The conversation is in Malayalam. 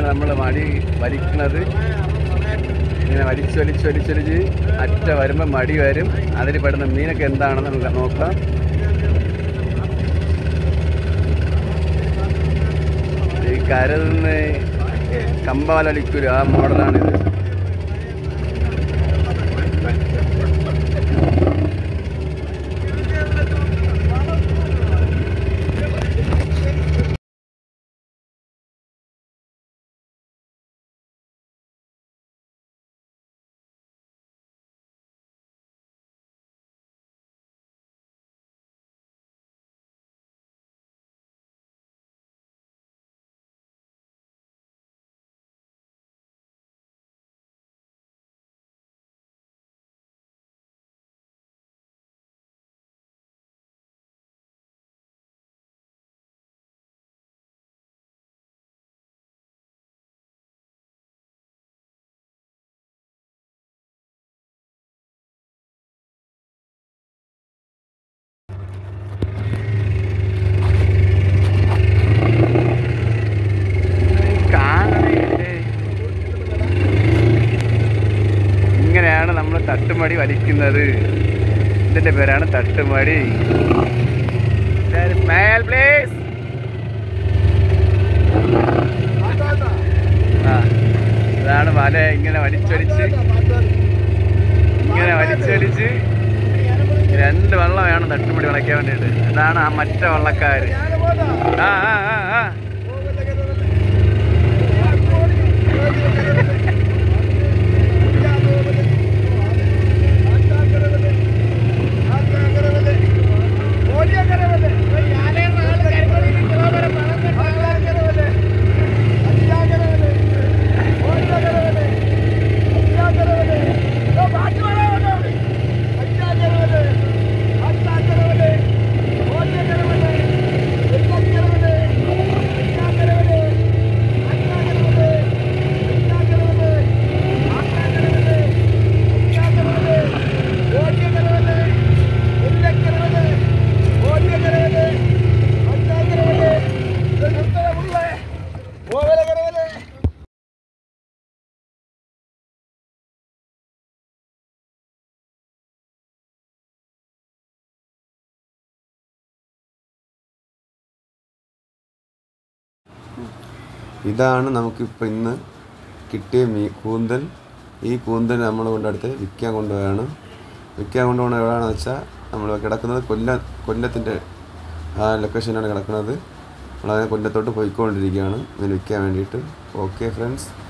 ഇങ്ങനെയാണ് നമ്മൾ മടി വലിക്കുന്നത് ഇങ്ങനെ വലിച്ച് വലിച്ച് വലിച്ചൊലിച്ച് അറ്റ വരുമ്പോൾ മടി വരും അതിൽ പെടുന്ന മീനൊക്കെ എന്താണെന്ന് നമുക്ക് നോക്കാം ഈ കരയിൽ നിന്ന് കമ്പാല വലിക്കൂല ആ മോഡലാണിത് കാണണേ ഇങ്ങനെയാണ് നമ്മൾ തട്ടുമടി വലിക്കുന്നത് ഇതിന്റെ പേരാണ് തട്ടുമടി സ്മൈൽ പ്ലീസ് ആ ഇതാണ് വല ഇങ്ങനെ വലിച്ചൊലിച്ച് ഇങ്ങനെ വലിച്ചൊലിച്ച് രണ്ട് വള്ളം വേണം തട്ടുമടി വളയ്ക്കാൻ വേണ്ടിയിട്ട് അതാണ് ആ മറ്റ വള്ളക്കാര് ആ ആ ആ ആ ഇതാണ് നമുക്കിപ്പോൾ ഇന്ന് കിട്ടിയ മീ കൂന്തൽ ഈ കൂന്തൽ നമ്മൾ കൊണ്ടെടുത്ത് വിൽക്കാൻ കൊണ്ടുപോവാണ് വിൽക്കാൻ കൊണ്ടുപോകണത് എവിടെയാണെന്ന് വെച്ചാൽ നമ്മൾ കിടക്കുന്നത് കൊല്ല കൊല്ലത്തിൻ്റെ ആ ലൊക്കേഷനിലാണ് കിടക്കുന്നത് നമ്മളങ്ങനെ കൊല്ലത്തോട്ട് പോയിക്കൊണ്ടിരിക്കുകയാണ് ഇതിന് വിൽക്കാൻ വേണ്ടിയിട്ട് ഓക്കെ ഫ്രണ്ട്സ്